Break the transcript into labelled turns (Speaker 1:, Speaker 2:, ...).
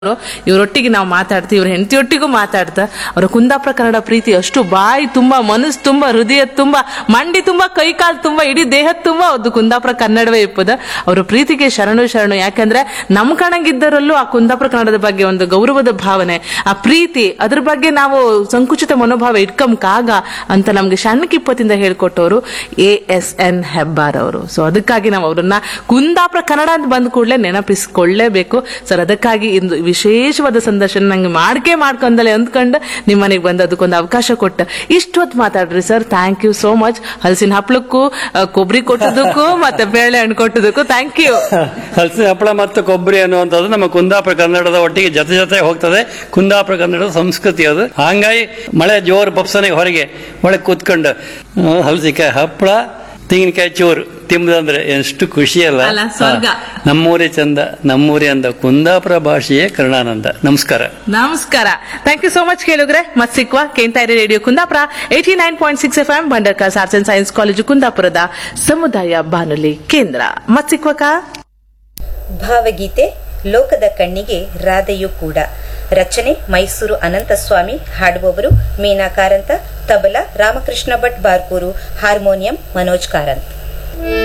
Speaker 1: ಇವರೊಟ್ಟಿಗೆ ನಾವು ಮಾತಾಡ್ತೀವಿ ಇವ್ರ ಹೆಂಡತಿಯೊಟ್ಟಿಗೂ ಮಾತಾಡ್ತಾ ಅವರ ಕುಂದಾಪುರ ಕನ್ನಡ ಪ್ರೀತಿ ಅಷ್ಟು ಬಾಯಿ ತುಂಬಾ ಮನಸ್ಸು ತುಂಬಾ ಹೃದಯ ತುಂಬಾ ಮಂಡಿ ತುಂಬಾ ಕೈ ಕಾಲು ತುಂಬಾ ಇಡೀ ದೇಹದ ತುಂಬಾ ಅದು ಕುಂದಾಪುರ ಕನ್ನಡವೇ ಇಪ್ಪದ ಅವರ ಪ್ರೀತಿಗೆ ಶರಣು ಶರಣು ಯಾಕಂದ್ರೆ ನಮ್ ಕಣಗಿದ್ದರಲ್ಲೂ ಆ ಕುಂದಾಪುರ ಕನ್ನಡದ ಬಗ್ಗೆ ಒಂದು ಗೌರವದ ಭಾವನೆ ಆ ಪ್ರೀತಿ ಅದ್ರ ಬಗ್ಗೆ ನಾವು ಸಂಕುಚಿತ ಮನೋಭಾವ ಇಟ್ಕೊಂಬಕಾಗ ಅಂತ ನಮ್ಗೆ ಸಣ್ಣಕಿಪ್ಪತ್ತಿಂದ ಹೇಳ್ಕೊಟ್ಟವರು ಎ ಎಸ್ ಎನ್ ಹೆಬ್ಬಾರ್ ಅವರು ಸೊ ಅದಕ್ಕಾಗಿ ನಾವು ಅವರನ್ನ ಕುಂದಾಪುರ ಕನ್ನಡ ಅಂತ ಬಂದ ಕೂಡಲೇ ನೆನಪಿಸ್ಕೊಳ್ಳೇಬೇಕು ಸರ್ ಅದಕ್ಕಾಗಿ ಇಂದು ವಿಶೇಷವಾದ ಸಂದರ್ಶನ ನಂಗೆ ಮಾಡ್ಕೆ ಮಾಡ್ಕೊಂಡಲೆ ಅಂದ್ಕೊಂಡು ನಿಮ್ಮ ಮನೆಗೆ ಬಂದು ಅದಕ್ಕೊಂದು ಅವಕಾಶ ಕೊಟ್ಟ ಇಷ್ಟೊತ್ತು ಮಾತಾಡ್ರಿ sir thank you so much ಹಲಸಿನ ಹಪ್ಳಕ್ಕೂ ಆ, ಕೊಬ್ಬರಿ ಕೊಟ್ಟದಕ್ಕೂ ಮತ್ತೆ ಬೇಳೆ ಹಣ್ಣು ಕೊಟ್ಟದಕ್ಕೂ ಥ್ಯಾಂಕ್ ಯು
Speaker 2: ಹಲಸಿನ ಹಪ್ಪಳ ಮತ್ತು ಕೊಬ್ಬರಿ ಅನ್ನುವಂಥದ್ದು ನಮ್ಮ ಕುಂದಾಪುರ ಕನ್ನಡದ ಒಟ್ಟಿಗೆ ಜೊತೆ ಜೊತೆ ಹೋಗ್ತದೆ ಕುಂದಾಪುರ ಕನ್ನಡದ ಸಂಸ್ಕೃತಿ ಅದು ಹಂಗಾಗಿ ಮಳೆ ಜೋರು ಬಪ್ಸನೆ ಹೊರಗೆ ಒಳಗೆ ಕೂತ್ಕೊಂಡು ಆ, ಹಲಸಿನಕಾಯಿ ಹಪ್ಪಳ ತೆಂಗಿನಕಾಯಿ ಚೋರು ತಿಂಬದಂದ್ರೆ ಎಷ್ಟು ಖುಷಿ ಅಲ್ಲ
Speaker 1: ಅಲ್ಲ, ಸ್ವರ್ಗ.
Speaker 2: ಹಾ. ನಮ್ಮೂರೇ ಚಂದ ನಮ್ಮೂರೇ ಅಂದ ಕುಂದಾಪುರ ಭಾಷೆಯೇ ಕರುಣಾನಂದ ನಮಸ್ಕಾರ
Speaker 1: ನಮಸ್ಕಾರ ಥ್ಯಾಂಕ್ ಯು ಸೋ ಮಚ್ ಕೇಳುಗ್ರೆ ಮತ್ ಸಿಕ್ವಾ ಕೇಂತಾಯಿರಿ radio Kundapura eighty nine point six F M Bhandarkars arts and science college ಕುಂದಾಪುರದ ಸಮುದಾಯ ಬಾನುಲಿ ಕೇಂದ್ರ ಮತ್ ಸಿಕ್ವಕ
Speaker 3: ಭಾವಗೀತೆ ಲೋಕದ ಕಣ್ಣಿಗೆ ರಾಧೆಯೂ ಕೂಡ ರಚನೆ ಮೈಸೂರು ಅನಂತಸ್ವಾಮಿ ಹಾಡುವವರು ಮೀನಾ ಕಾರಂತ ತಬಲ ರಾಮಕೃಷ್ಣ ಭಟ್ ಬಾರ್ಕೂರು ಹಾರ್ಮೋನಿಯಂ ಮನೋಜ್ ಕಾರಂತ್